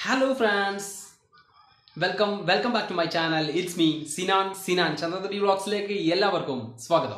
hello friends welcome welcome back to my channel it's me Sinan Sinan ചന്ദ്രദി വ്ളോഗ്സിലേക്ക് എല്ലാവർക്കും സ്വാഗതം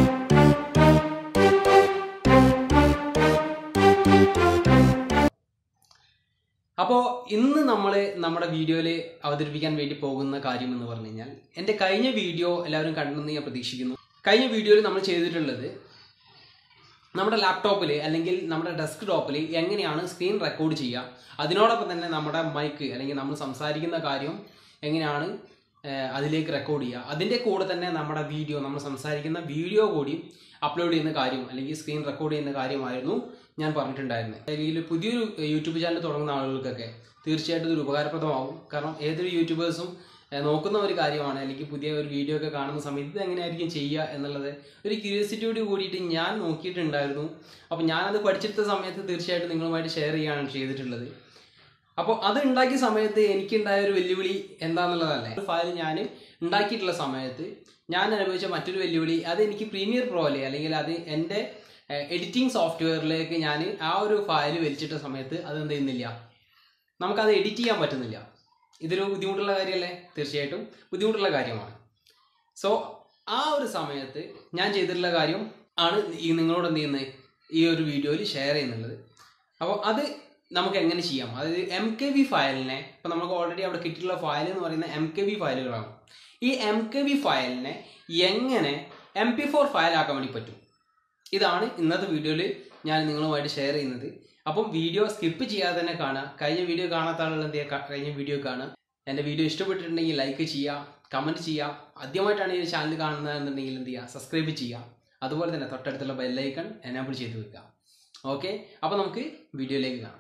അപ്പോൾ ഇന്ന് നമ്മൾ നമ്മുടെ വീഡിയോയിൽ അവതരിപ്പിക്കാൻ വേണ്ടി പോകുന്ന കാര്യം എന്ന് പറഞ്ഞു കഴിഞ്ഞാൽ എൻ്റെ കഴിഞ്ഞ വീഡിയോ എല്ലാവരും കണ്ടെന്ന് ഞാൻ പ്രതീക്ഷിക്കുന്നു കഴിഞ്ഞ വീഡിയോയിൽ നമ്മൾ ചെയ്തിട്ടുള്ളത് നമ്മുടെ ലാപ്ടോപ്പിൽ അല്ലെങ്കിൽ നമ്മുടെ ഡെസ്ക് ടോപ്പിൽ എങ്ങനെയാണ് സ്ക്രീൻ റെക്കോർഡ് ചെയ്യുക അതിനോടൊപ്പം തന്നെ നമ്മുടെ മൈക്ക് അല്ലെങ്കിൽ നമ്മൾ സംസാരിക്കുന്ന കാര്യം എങ്ങനെയാണ് ഏഹ്, അതിലേക്ക് റെക്കോർഡ് ചെയ്യുക അതിൻ്റെ കൂടെ തന്നെ നമ്മുടെ വീഡിയോ നമ്മൾ സംസാരിക്കുന്ന വീഡിയോ കൂടി അപ്ലോഡ് ചെയ്യുന്ന കാര്യം അല്ലെങ്കിൽ സ്ക്രീൻ റെക്കോർഡ് ചെയ്യുന്ന കാര്യമായിരുന്നു ഞാൻ പറഞ്ഞിട്ടുണ്ടായിരുന്നത് അല്ലെങ്കിൽ പുതിയൊരു യൂട്യൂബ് ചാനൽ തുടങ്ങുന്ന ആളുകൾക്കൊക്കെ തീർച്ചയായിട്ടും ഇതൊരു ഉപകാരപ്രദമാകും കാരണം ഏതൊരു യൂട്യൂബേഴ്സും ഏഹ്, നോക്കുന്ന ഒരു കാര്യമാണ് അല്ലെങ്കിൽ പുതിയ ഒരു വീഡിയോ ഒക്കെ കാണുന്ന സമയത്ത് ഇത് എങ്ങനെയായിരിക്കും ചെയ്യുക എന്നുള്ളത് ഒരു ക്യൂരിയോസിറ്റിയോട് കൂടിയിട്ട് ഞാൻ നോക്കിയിട്ടുണ്ടായിരുന്നു അപ്പോൾ ഞാനത് പഠിച്ചെടുത്ത സമയത്ത് തീർച്ചയായിട്ടും നിങ്ങളുമായിട്ട് ഷെയർ ചെയ്യുകയാണ് ചെയ്തിട്ടുള്ളത് അപ്പോൾ അത് ഉണ്ടാക്കിയ സമയത്ത് എനിക്കുണ്ടായ ഒരു വെല്ലുവിളി എന്താണെന്നുള്ളതല്ലേ ഒരു ഫയൽ ഞാൻ ഉണ്ടാക്കിയിട്ടുള്ള സമയത്ത് ഞാൻ അനുഭവിച്ച മറ്റൊരു വെല്ലുവിളി അത് എനിക്ക് പ്രീമിയർ പ്രോയിലെ അല്ലെങ്കിൽ അത് എൻ്റെ എഡിറ്റിംഗ് സോഫ്റ്റ്വെയറിലേക്ക് ഞാൻ ആ ഒരു ഫയൽ വലിച്ചിട്ട സമയത്ത് അത് എന്ത് ചെയ്യുന്നില്ല നമുക്കത് എഡിറ്റ് ചെയ്യാൻ പറ്റുന്നില്ല ഇതൊരു ബുദ്ധിമുട്ടുള്ള കാര്യമല്ലേ തീർച്ചയായിട്ടും ബുദ്ധിമുട്ടുള്ള കാര്യമാണ് സോ ആ ഒരു സമയത്ത് ഞാൻ ചെയ്തിട്ടുള്ള കാര്യം ആണ് ഈ നിങ്ങളോട് എന്ത് ചെയ്യുന്നത് ഈ ഒരു വീഡിയോയിൽ ഷെയർ ചെയ്യുന്നുള്ളത് അപ്പോൾ അത് നമുക്ക് എങ്ങനെ ചെയ്യാം അതായത് എം കെ വി ഫയലിനെ ഇപ്പം നമുക്ക് ഓൾറെഡി അവിടെ കിട്ടിയിട്ടുള്ള ഫയൽ എന്ന് പറയുന്ന എം കെ വി ഫയലുകളാണ് ഈ എം കെ വി ഫയലിനെ എങ്ങനെ എം പി ഫോർ ഫയലാക്കാൻ വേണ്ടി പറ്റും ഇതാണ് ഇന്നത്തെ വീഡിയോയിൽ ഞാൻ നിങ്ങളുമായിട്ട് ഷെയർ ചെയ്യുന്നത് അപ്പം വീഡിയോ സ്കിപ്പ് ചെയ്യാതെ തന്നെ കാണുക കഴിഞ്ഞ വീഡിയോ കാണാത്ത ആളുകൾ എന്ത് ചെയ്യുക കഴിഞ്ഞ വീഡിയോ കാണുക എൻ്റെ വീഡിയോ ഇഷ്ടപ്പെട്ടിട്ടുണ്ടെങ്കിൽ ലൈക്ക് ചെയ്യുക കമൻറ്റ് ചെയ്യുക ആദ്യമായിട്ടാണ് ഈ ചാനൽ കാണുന്നതെന്നുണ്ടെങ്കിൽ എന്ത് ചെയ്യുക സബ്സ്ക്രൈബ് ചെയ്യുക അതുപോലെ തന്നെ തൊട്ടടുത്തുള്ള ബെല്ലൈക്കൺ എനാബിൾ ചെയ്ത് വെക്കുക ഓക്കെ അപ്പോൾ നമുക്ക് വീഡിയോയിലേക്ക് കാണാം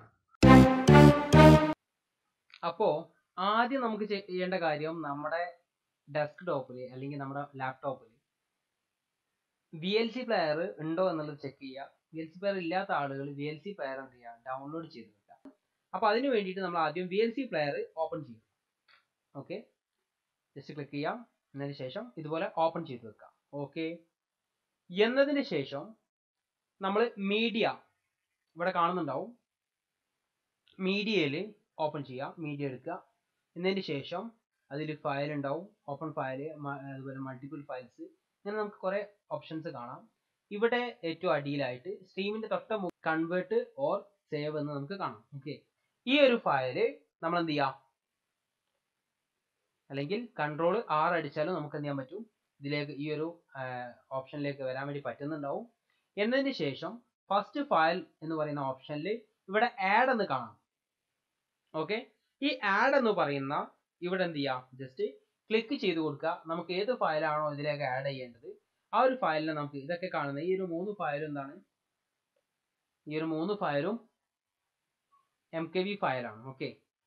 അപ്പോൾ ആദ്യം നമുക്ക് ചെയ്യേണ്ട കാര്യം നമ്മുടെ ഡെസ്ക് ടോപ്പിൽ അല്ലെങ്കിൽ നമ്മുടെ ലാപ്ടോപ്പിൽ വി എൽ സി പ്ലെയർ ഉണ്ടോ എന്നുള്ളത് ചെക്ക് ചെയ്യുക വി എൽ സി പ്ലെയർ ഇല്ലാത്ത ആളുകൾ വി എൽ സി പ്ലെയർ എന്ത് ചെയ്യുക ഡൗൺലോഡ് ചെയ്ത് വെക്കുക അപ്പോൾ അതിന് വേണ്ടിയിട്ട് നമ്മൾ ആദ്യം V L C player open ചെയ്യും ഓക്കെ ജസ്റ്റ് ക്ലിക്ക് ചെയ്യാം എന്നതിന് ശേഷം ഇതുപോലെ ഓപ്പൺ ചെയ്ത് വെക്കുക ഓക്കെ എന്നതിന് ശേഷം നമ്മൾ മീഡിയ ഇവിടെ കാണുന്നുണ്ടാവും മീഡിയയിൽ ഓപ്പൺ ചെയ്യുക മീഡിയ എടുക്കുക എന്നതിന് ശേഷം അതിൽ ഫയൽ ഉണ്ടാവും ഓപ്പൺ ഫയൽ അതുപോലെ മൾട്ടിപ്പിൾ ഫയൽസ് ഇങ്ങനെ നമുക്ക് കുറേ ഓപ്ഷൻസ് കാണാം ഇവിടെ ഏറ്റവും അടിയിലായിട്ട് സ്ട്രീമിന്റെ തൊട്ട കൺവേർട്ട് ഓർ സേവ് എന്ന് നമുക്ക് കാണാം ഓക്കെ ഈ ഒരു ഫയല് നമ്മൾ എന്ത് ചെയ്യാം അല്ലെങ്കിൽ കൺട്രോൾ ആർ അടിച്ചാലും നമുക്ക് എന്ത് ചെയ്യാൻ പറ്റും ഇതിലേക്ക് ഈ ഒരു ഓപ്ഷനിലേക്ക് വരാൻ വേണ്ടി പറ്റുന്നുണ്ടാവും എന്നതിന് ശേഷം ഫസ്റ്റ് ഫയൽ എന്ന് പറയുന്ന ഓപ്ഷനിൽ ഇവിടെ ആഡ് എന്ന് കാണാം ഓക്കെ ഈ ആഡ് എന്ന് പറയുന്ന ഇവിടെ എന്ത് ചെയ്യാം ജസ്റ്റ് ക്ലിക്ക് ചെയ്ത് കൊടുക്കുക നമുക്ക് ഏത് ഫയലാണോ ഇതിലേക്ക് ആഡ് ചെയ്യേണ്ടത് ആ ഒരു ഫയലിനെ നമുക്ക് ഇതൊക്കെ കാണുന്ന ഈ ഒരു മൂന്ന് ഫയലും എന്താണ് ഈ ഒരു മൂന്ന് ഫയലും എം കെ വി ഫയലാണ് ഓക്കെ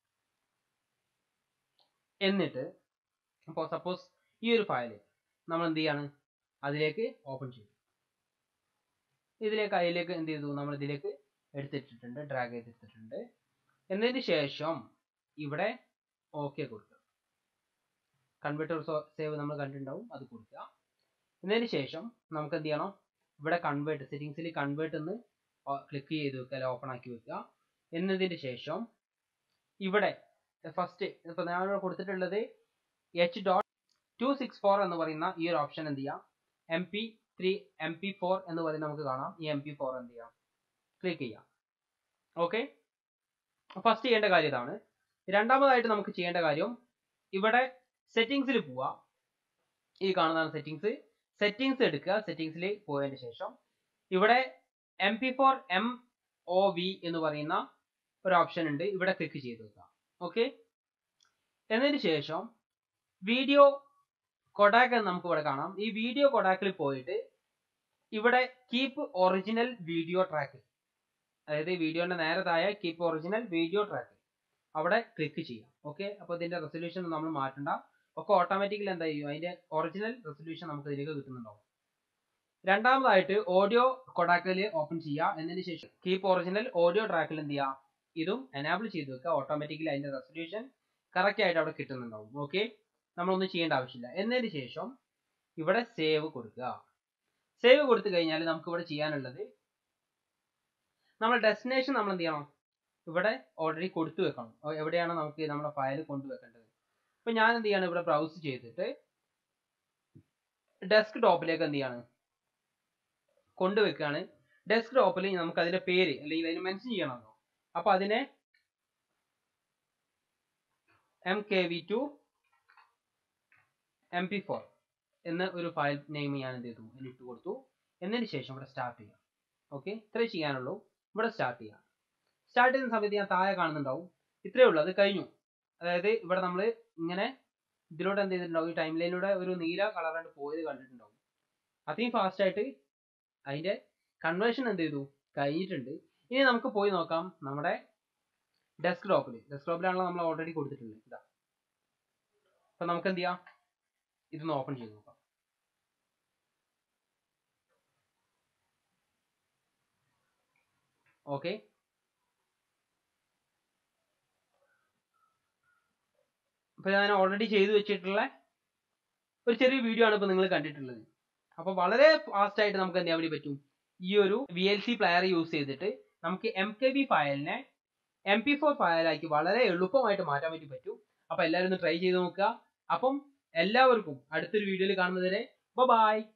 എന്നിട്ട് അപ്പോൾ സപ്പോസ് ഈ ഒരു ഫയൽ നമ്മൾ എന്ത് ചെയ്യാണ് അതിലേക്ക് ഓപ്പൺ ചെയ്തു ഇതിലേക്ക് അതിലേക്ക് എന്ത് ചെയ്തു നമ്മൾ ഇതിലേക്ക് എടുത്തിട്ടിട്ടുണ്ട് ഡ്രാഗ് ചെയ്തിട്ടിട്ടുണ്ട് എന്നതിന് ശേഷം ഇവിടെ ഓക്കെ കൊടുക്കുക കൺവേർട്ടർ സേവ് നമ്മൾ കണ്ടിട്ടുണ്ടാവും അത് കൊടുക്കുക എന്നതിന് ശേഷം നമുക്ക് എന്ത് ചെയ്യണം ഇവിടെ കൺവേർട്ട് സെറ്റിംഗ്സിൽ കൺവേർട്ട് എന്ന് ക്ലിക്ക് ചെയ്ത് വെക്കുക അല്ലെ ഓപ്പൺ ആക്കി വെക്കുക എന്നതിന് ശേഷം ഇവിടെ ഫസ്റ്റ് ഇപ്പൊ ഞാൻ ഇവിടെ കൊടുത്തിട്ടുള്ളത് H dot two six four എന്ന് പറയുന്ന ഈ ഒരു ഓപ്ഷൻ എന്ത് ചെയ്യാം M P three M P four എന്ന് പറയുന്നത് നമുക്ക് കാണാം ഈ എം പി ഫോർ എന്ത് ചെയ്യാം ക്ലിക്ക് ചെയ്യാം ഓക്കെ ഫസ്റ്റ് ചെയ്യേണ്ട കാര്യം ഇതാണ് രണ്ടാമതായിട്ട് നമുക്ക് ചെയ്യേണ്ട കാര്യം ഇവിടെ സെറ്റിങ്സിൽ പോവുക ഈ കാണുന്നതാണ് സെറ്റിങ്സ് സെറ്റിങ്സ് എടുക്കുക സെറ്റിങ്സിൽ പോയതിന് ശേഷം ഇവിടെ M P four M O V എന്ന് പറയുന്ന ഒരു ഓപ്ഷൻ ഉണ്ട് ഇവിടെ ക്ലിക്ക് ചെയ്ത് വെക്കുക ഓക്കെ എന്നതിന് ശേഷം വീഡിയോ കൊഡാക്ക് നമുക്ക് ഇവിടെ കാണാം ഈ വീഡിയോ കൊഡാക്കിൽ പോയിട്ട് ഇവിടെ കീപ്പ് ഒറിജിനൽ വീഡിയോ ട്രാക്ക് അതായത് വീഡിയോന്റെ നേരെ താഴെ കീപ്പ് ഒറിജിനൽ വീഡിയോ ട്രാക്ക് അവിടെ ക്ലിക്ക് ചെയ്യാം ഓക്കെ അപ്പോൾ ഇതിന്റെ റെസൊല്യൂഷൻ നമ്മൾ മാറ്റണ്ട ഒക്കെ ഓട്ടോമാറ്റിക്കലി എന്താ ചെയ്യും അതിന്റെ ഒറിജിനൽ റെസൊല്യൂഷൻ നമുക്ക് ഇതിലേക്ക് കിട്ടുന്നുണ്ടാവും രണ്ടാമതായിട്ട് ഓഡിയോ കൊഡാക്കിൽ ഓപ്പൺ ചെയ്യുക എന്നതിന് ശേഷം കീപ്പ് ഒറിജിനൽ ഓഡിയോ ട്രാക്കിൽ എന്ത് ചെയ്യുക ഇതും എനാബിൾ ചെയ്ത് വെക്കുക ഓട്ടോമാറ്റിക്കലി അതിന്റെ റെസൊല്യൂഷൻ കറക്റ്റ് ആയിട്ട് അവിടെ കിട്ടുന്നുണ്ടാവും ഓക്കെ നമ്മളൊന്നും ചെയ്യേണ്ട ആവശ്യമില്ല എന്നതിന് ശേഷം ഇവിടെ സേവ് കൊടുക്കുക സേവ് കൊടുത്തു കഴിഞ്ഞാൽ നമുക്ക് ഇവിടെ ചെയ്യാനുള്ളത് നമ്മൾ ഡെസ്റ്റിനേഷൻ നമ്മൾ എന്ത് ചെയ്യണം ഇവിടെ ഓൾറെഡി കൊടുത്തു വെക്കണം ഓ, എവിടെയാണ് നമുക്ക് നമ്മുടെ ഫയൽ കൊണ്ടുവെക്കേണ്ടത് അപ്പൊ ഞാൻ എന്ത് ചെയ്യാണ് ഇവിടെ ബ്രൗസ് ചെയ്തിട്ട് ഡെസ്ക് ടോപ്പിലേക്ക് എന്ത് ചെയ്യാണ് കൊണ്ടുവെക്കുകയാണ് ഡെസ്ക് ടോപ്പിൽ നമുക്ക് അതിന്റെ പേര് അല്ലെങ്കിൽ അതിന് മെൻഷൻ ചെയ്യണമല്ലോ അപ്പൊ അതിനെ M K V to M P four എന്ന ഒരു ഫയൽ നെയിം ഞാൻ എന്ത് ചെയ്തു അതിന് ഇട്ട് കൊടുത്തു എന്നതിന് ശേഷം ഇവിടെ സ്റ്റാർട്ട് ചെയ്യാം ഓക്കെ ഇത്രേ ചെയ്യാനുള്ളൂ ഇവിടെ സ്റ്റാർട്ട് ചെയ്യാം സ്റ്റാർട്ട് ചെയ്യുന്ന സമയത്ത് ഞാൻ താഴെ കാണുന്നുണ്ടാവും ഇത്രയേ ഉള്ളൂ അത് കഴിഞ്ഞു അതായത് ഇവിടെ നമ്മൾ ഇങ്ങനെ ഇതിലൂടെ എന്ത് ചെയ്തിട്ടുണ്ടാവും ഈ ടൈം ലൈനിലൂടെ ഒരു നീല കളറായിട്ട് പോയത് കണ്ടിട്ടുണ്ടാവും അത്രയും ഫാസ്റ്റ് ആയിട്ട് അതിന്റെ കൺവേർഷൻ എന്ത് ചെയ്തു കഴിഞ്ഞിട്ടുണ്ട് ഇനി നമുക്ക് പോയി നോക്കാം നമ്മുടെ ഡെസ്ക്ടോപ്പിൽ ഡെസ്ക്ടോപ്പിലാണല്ലോ നമ്മൾ ഓൾറെഡി കൊടുത്തിട്ടുള്ളത് ഇതാ അപ്പൊ നമുക്ക് എന്ത് ചെയ്യാം ഇതൊന്ന് ഓപ്പൺ ചെയ്ത് നോക്കാം ഓക്കെ ഇപ്പൊ ഞാൻ ഓൾറെഡി ചെയ്തു വെച്ചിട്ടുള്ള ഒരു ചെറിയ വീഡിയോ ആണ് ഇപ്പൊ നിങ്ങൾ കണ്ടിട്ടുള്ളത് അപ്പൊ വളരെ ഫാസ്റ്റ് ആയിട്ട് നമുക്ക് എന്ത് ചെയ്യാൻ വേണ്ടി പറ്റും ഈ ഒരു V L C player use ചെയ്തിട്ട് നമുക്ക് എം കെ ബി ഫയലിനെ എം പി ഫോർ ഫയലാക്കി വളരെ എളുപ്പമായിട്ട് മാറ്റാൻ വേണ്ടി പറ്റും അപ്പൊ എല്ലാവരും ഒന്ന് ട്രൈ ചെയ്ത് നോക്കുക അപ്പം എല്ലാവർക്കും അടുത്തൊരു വീഡിയോയിൽ കാണുന്നതിനെ ബൈ